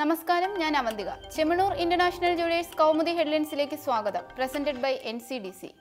നമസ്കാരം ഞാൻ Avantika Chemmanur international jewellers Kaumudi ഹെഡ്ലൈൻസിലേക്ക് സ്വാഗതം presented by N C D C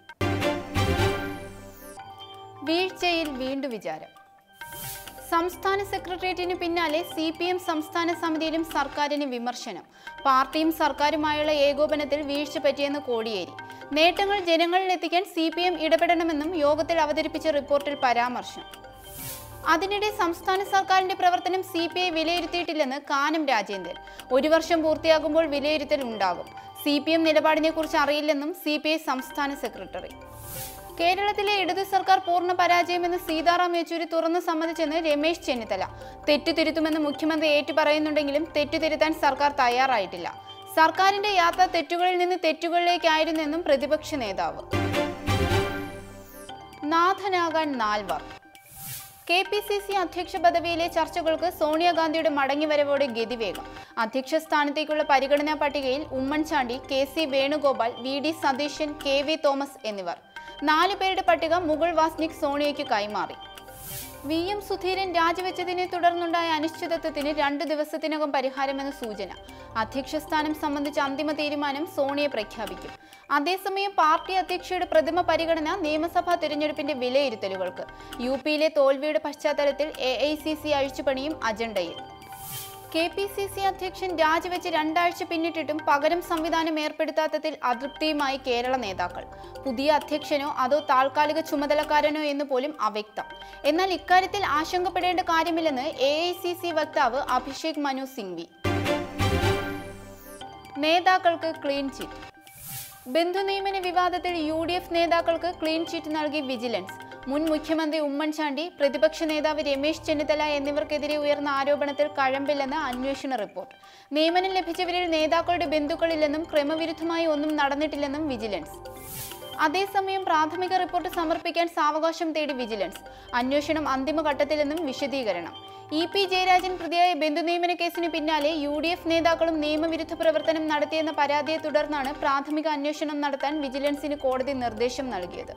വീഴ്ചയിൽ വീണ്ടു വിചാരം സംസ്ഥാന സെക്രട്ടേറിയറ്റിന് പിന്നാലെ സി പി എം സംസ്ഥാന സമിതിയിലും സർക്കാരിന് വിമർശനം പാർട്ടിയും സർക്കാരുമായുള്ള ഏകോപനത്തിൽ വീഴ്ച പറ്റിയെന്ന് കോടിയേരി നേട്ടങ്ങൾ ജനങ്ങളിൽ എത്തിക്കാൻ സി പി എം ഇടപെടണമെന്നും യോഗത്തിൽ അവതരിപ്പിച്ച റിപ്പോർട്ടിൽ പരാമർശം അതിനിടെ സംസ്ഥാന സർക്കാരിന്റെ പ്രവർത്തനം സി പി ഐ വിലയിരുത്തിയിട്ടില്ലെന്ന് കാനം രാജേന്ദ്രൻ ഒരു വർഷം പൂർത്തിയാകുമ്പോൾ വിലയിരുത്തൽ ഉണ്ടാകും സി പി എം നിലപാടിനെ കുറിച്ച് അറിയില്ലെന്നും സി പി ഐ സംസ്ഥാന സെക്രട്ടറി കേരളത്തിലെ ഇടതു സർക്കാർ പൂർണ്ണ പരാജയമെന്ന് സീതാറാം യെച്ചൂരി തുറന്നു സമ്മതിച്ചെന്ന് രമേശ് ചെന്നിത്തല തെറ്റുതിരുത്തുമെന്ന് മുഖ്യമന്ത്രി ഏറ്റുപറയുന്നുണ്ടെങ്കിലും തെറ്റുതിരുത്താൻ സർക്കാർ തയ്യാറായിട്ടില്ല സർക്കാരിന്റെ യാത്ര തെറ്റുകളിൽ നിന്ന് തെറ്റുകളിലേക്കായിരുന്നെന്നും പ്രതിപക്ഷ നേതാവ് നാഥനാകാൻ നാൽവർ കെ പി സി സി അധ്യക്ഷ പദവിയിലെ ചർച്ചകൾക്ക് സോണിയാഗാന്ധിയുടെ മടങ്ങിവരവോടെ ഗതിവേഗം അധ്യക്ഷ സ്ഥാനത്തേക്കുള്ള പരിഗണനാ പട്ടികയിൽ Oommen Chandy K C Venugopal V D Satheesan K V Thomas എന്നിവർ നാലു പേരുടെ പട്ടിക മുകുൾ വാസ്നിക് സോണിയയ്ക്ക് കൈമാറി വി എം സുധീരൻ രാജിവെച്ചതിനെ തുടർന്നുണ്ടായ അനിശ്ചിതത്വത്തിന് രണ്ടു ദിവസത്തിനകം പരിഹാരമെന്ന് സൂചന അധ്യക്ഷ സ്ഥാനം സംബന്ധിച്ച അന്തിമ തീരുമാനം സോണിയെ പ്രഖ്യാപിക്കും അതേസമയം പാർട്ടി അധ്യക്ഷയുടെ പ്രഥമ പരിഗണന നിയമസഭാ തിരഞ്ഞെടുപ്പിന്റെ വിലയിരുത്തലുകൾക്ക് യു പിയിലെ തോൽവിയുടെ പശ്ചാത്തലത്തിൽ എ ഐ സി സി അഴിച്ചുപണിയും അജണ്ടയിൽ കെ പി സി സി അധ്യക്ഷൻ രാജിവെച്ച് രണ്ടാഴ്ച പിന്നിട്ടിട്ടും പകരം സംവിധാനം ഏർപ്പെടുത്താത്തതിൽ അതൃപ്തിയുമായി കേരള നേതാക്കൾ പുതിയ അധ്യക്ഷനോ അതോ താൽക്കാലിക ചുമതലക്കാരനോ എന്ന് പോലും അവ്യക്തം എന്നാൽ ഇക്കാര്യത്തിൽ ആശങ്കപ്പെടേണ്ട കാര്യമില്ലെന്ന് എ ഐ സി സി വക്താവ് അഭിഷേക് മനു സിംഗ്വി നേതാക്കൾക്ക് ക്ലീൻ ചിറ്റ് ബന്ധുനിയമന വിവാദത്തിൽ യു ഡി എഫ് നേതാക്കൾക്ക് ക്ലീൻ ചിറ്റ് നൽകി വിജിലൻസ് മുൻ മുഖ്യമന്ത്രി ഉമ്മൻചാണ്ടി പ്രതിപക്ഷ നേതാവ് രമേശ് ചെന്നിത്തല എന്നിവർക്കെതിരെ ഉയർന്ന ആരോപണത്തിൽ കഴമ്പില്ലെന്ന് അന്വേഷണ റിപ്പോർട്ട് നിയമനം ലഭിച്ചവരിൽ നേതാക്കളുടെ ബന്ധുക്കളില്ലെന്നും ക്രമവിരുദ്ധമായി ഒന്നും നടന്നിട്ടില്ലെന്നും വിജിലൻസ് അതേസമയം പ്രാഥമിക റിപ്പോർട്ട് സമർപ്പിക്കാൻ സാവകാശം തേടി വിജിലൻസ് അന്വേഷണം അന്തിമഘട്ടത്തിലെന്നും വിശദീകരണം ഇ പി ജയരാജൻ പ്രതിയായ ബന്ധുനിയമന കേസിന് പിന്നാലെ യു ഡി എഫ് നേതാക്കളും നിയമവിരുദ്ധ പ്രവർത്തനം നടത്തിയെന്ന പരാതിയെ തുടർന്നാണ് പ്രാഥമിക അന്വേഷണം നടത്താൻ വിജിലൻസിന് കോടതി നിർദ്ദേശം നൽകിയത്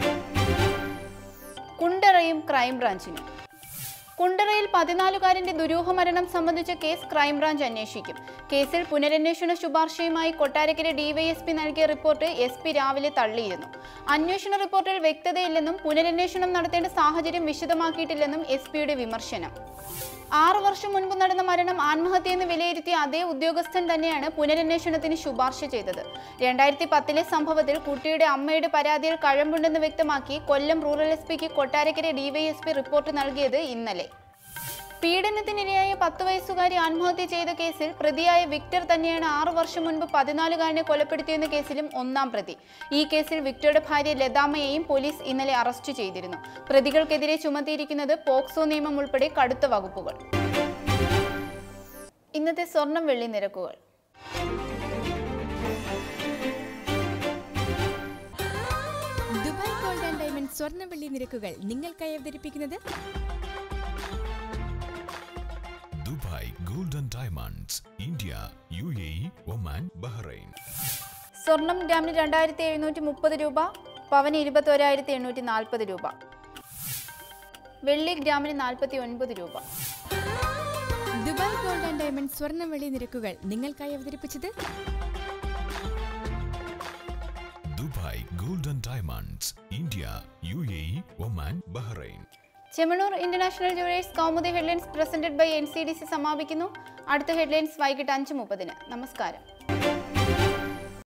കുണ്ടറയും ക്രൈംബ്രാഞ്ചിനും കുണ്ടറയിൽ പതിനാലുകാരന്റെ ദുരൂഹ മരണം സംബന്ധിച്ച കേസ് ക്രൈംബ്രാഞ്ച് അന്വേഷിക്കും കേസിൽ പുനരന്വേഷണ ശുപാർശയുമായി കൊട്ടാരക്കര ഡിവൈഎസ്പി നൽകിയ റിപ്പോർട്ട് എസ് പി രാവിലെ തള്ളിയിരുന്നു അന്വേഷണ റിപ്പോർട്ടിൽ വ്യക്തതയില്ലെന്നും പുനരന്വേഷണം നടത്തേണ്ട സാഹചര്യം വിശദമാക്കിയിട്ടില്ലെന്നും എസ് പിയുടെ വിമർശനം ആറു വർഷം മുൻപ് നടന്ന മരണം ആത്മഹത്യയെന്ന് വിലയിരുത്തിയ അതേ ഉദ്യോഗസ്ഥൻ തന്നെയാണ് പുനരന്വേഷണത്തിന് ശുപാർശ ചെയ്തത് രണ്ടായിരത്തി പത്തിലെ സംഭവത്തിൽ കുട്ടിയുടെ അമ്മയുടെ പരാതിയിൽ കഴമ്പുണ്ടെന്ന് വ്യക്തമാക്കി കൊല്ലം റൂറൽ എസ് പിക്ക് കൊട്ടാരക്കര ഡിവൈഎസ്പി റിപ്പോർട്ട് നൽകിയത് ഇന്നലെ പീഡനത്തിനിരയായ പത്ത് വയസ്സുകാരി ആത്മഹത്യ ചെയ്ത കേസിൽ പ്രതിയായ വിക്ടർ തന്നെയാണ് ആറു വർഷം മുൻപ് പതിനാലുകാരനെ കൊലപ്പെടുത്തിയെന്ന കേസിലും ഒന്നാം പ്രതി ഈ കേസിൽ വിക്ടറുടെ ഭാര്യ ലതാമയെയും പോലീസ് ഇന്നലെ അറസ്റ്റ് ചെയ്തിരുന്നു പ്രതികൾക്കെതിരെ ചുമത്തിയിരിക്കുന്നത് പോക്സോ നിയമം ഉൾപ്പെടെ കടുത്ത വകുപ്പുകൾ ഇന്നത്തെ സ്വർണം വെള്ളി നിരക്കുകൾ ദുബായ് ഗോൾഡ് ആൻഡ് ഡയമണ്ട് സ്വർണ്ണവെള്ളി നിരക്കുകൾ നിങ്ങൾക്കായി അവതരിപ്പിക്കുന്നത് Dubai golden diamonds India U A E Oman Bahrain സ്വർണം ഗ്രാമിന് രണ്ടായിരത്തി എഴുന്നൂറ്റി മുപ്പത് രൂപ പവന് ഇരുപത്തൊരായിരത്തി എണ്ണൂറ്റി നാൽപ്പത് രൂപ വെള്ളി ഗ്രാമിന് നാൽപ്പത്തി ഒൻപത് രൂപ ദുബായ് ഗോൾഡ് ആൻഡ് ഡയമണ്ട് സ്വർണ്ണവെള്ളി നിരക്കുകൾ നിങ്ങൾക്കായി അവതരിപ്പിച്ചത് Dubai golden diamonds India U A E Oman Bahrain Chemmanur international jewellers Kaumudi headlines presented by N C D C സമാപിക്കുന്നു അടുത്ത ഹെഡ്ലൈൻസ് വൈകിട്ട് അഞ്ച് മുപ്പതിന് നമസ്കാരം